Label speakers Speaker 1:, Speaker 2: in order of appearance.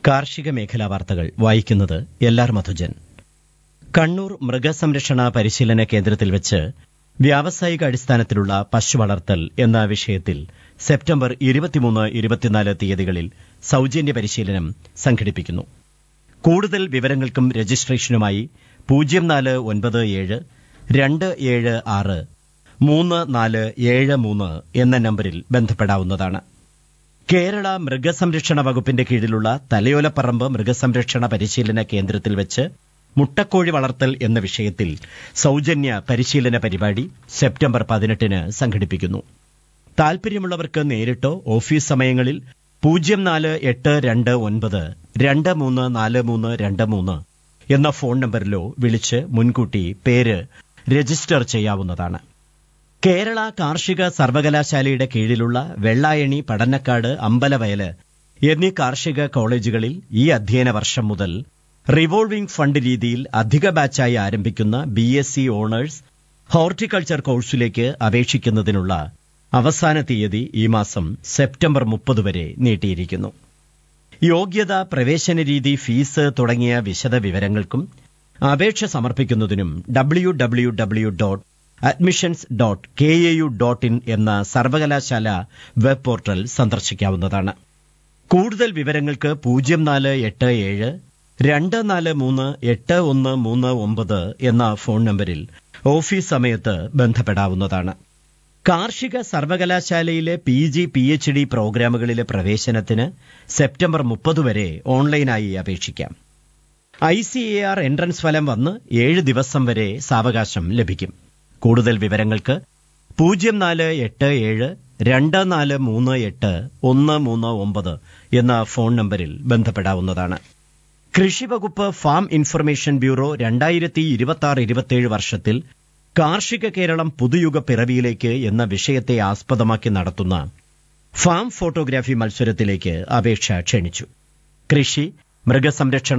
Speaker 1: കാർഷിക മേഖലാ വാർത്തകൾ വായിക്കുന്നത് എല്ലാർ മധുജൻ കണ്ണൂർ മൃഗസംരക്ഷണ പരിശീലന കേന്ദ്രത്തിൽ വെച്ച് വ്യാവസായിക അടിസ്ഥാനത്തിലുള്ള പശു വളർത്തൽ എന്ന വിഷയത്തിൽ സെപ്റ്റംബർ ഇരുപത്തിമൂന്ന് ഇരുപത്തിനാല് തീയതികളിൽ സൌജന്യ പരിശീലനം സംഘടിപ്പിക്കുന്നു കൂടുതൽ വിവരങ്ങൾക്കും രജിസ്ട്രേഷനുമായി പൂജ്യം നാല് ഒൻപത് ഏഴ് രണ്ട് ഏഴ് ആറ് മൂന്ന് നാല് ഏഴ് മൂന്ന് എന്ന നമ്പരിൽ ബന്ധപ്പെടാവുന്നതാണ് കേരള മൃഗസംരക്ഷണ വകുപ്പിന്റെ കീഴിലുള്ള തലയോലപ്പറമ്പ് മൃഗസംരക്ഷണ പരിശീലന കേന്ദ്രത്തിൽ വെച്ച് മുട്ടക്കോഴി വളർത്തൽ എന്ന വിഷയത്തിൽ സൌജന്യ പരിശീലന പരിപാടി സെപ്റ്റംബർ പതിനെട്ടിന് സംഘടിപ്പിക്കുന്നു താൽപര്യമുള്ളവർക്ക് നേരിട്ടോ ഓഫീസ് സമയങ്ങളിൽ പൂജ്യം നാല് എട്ട് രണ്ട് ഒൻപത് രണ്ട് മൂന്ന് നാല് മൂന്ന് രണ്ട് മൂന്ന് എന്ന ഫോൺ നമ്പറിലോ വിളിച്ച് മുൻകൂട്ടി പേര് രജിസ്റ്റർ ചെയ്യാവുന്നതാണ് കേരള കാർഷിക സർവകലാശാലയുടെ കീഴിലുള്ള വെള്ളായണി പടന്നക്കാട് അമ്പലവയല് എന്നീ കാർഷിക കോളേജുകളിൽ ഈ അധ്യയന വർഷം മുതൽ റിവോൾവിംഗ് ഫണ്ട് രീതിയിൽ അധിക ബാച്ചായി ആരംഭിക്കുന്ന B S C honours horticulture കോഴ്സിലേക്ക് അപേക്ഷിക്കുന്നതിനുള്ള അവസാന തീയതി ഈ മാസം സെപ്റ്റംബർ മുപ്പത് വരെ നീട്ടിയിരിക്കുന്നു യോഗ്യത പ്രവേശന രീതി ഫീസ് തുടങ്ങിയ വിശദ വിവരങ്ങൾക്കും അപേക്ഷ സമർപ്പിക്കുന്നതിനും W W W dot admissions dot K A U dot in എന്ന സർവകലാശാല വെബ് പോർട്ടൽ സന്ദർശിക്കാവുന്നതാണ് കൂടുതൽ വിവരങ്ങൾക്ക് പൂജ്യം നാല് എട്ട് ഏഴ് രണ്ട് നാല് മൂന്ന് എട്ട് ഒന്ന് മൂന്ന് ഒമ്പത് എന്ന ഫോൺ നമ്പരിൽ ഓഫീസ് സമയത്ത് ബന്ധപ്പെടാവുന്നതാണ് കാർഷിക സർവകലാശാലയിലെ P G P H D പ്രോഗ്രാമുകളിലെ പ്രവേശനത്തിന് സെപ്റ്റംബർ മുപ്പത് വരെ ഓൺലൈനായി അപേക്ഷിക്കാം I C A R entrance ഫലം വന്ന് ഏഴ് ദിവസം വരെ സാവകാശം ലഭിക്കും കൂടുതൽ വിവരങ്ങൾക്ക് പൂജ്യം നാല് എട്ട് ഏഴ് രണ്ട് നാല് മൂന്ന് എട്ട് ഒന്ന് മൂന്ന് ഒമ്പത് എന്ന ഫോൺ നമ്പരിൽ ബന്ധപ്പെടാവുന്നതാണ് കൃഷി വകുപ്പ് ഫാം ഇൻഫർമേഷൻ ബ്യൂറോ രണ്ടായിരത്തി ഇരുപത്തി ആറ് ഇരുപത്തിയേഴ് വർഷത്തിൽ കാർഷിക കേരളം പുതുയുഗ പിറവിയിലേക്ക് എന്ന വിഷയത്തെ ആസ്പദമാക്കി നടത്തുന്ന ഫാം ഫോട്ടോഗ്രാഫി മത്സരത്തിലേക്ക് അപേക്ഷ ക്ഷണിച്ചു കൃഷി മൃഗസംരക്ഷണം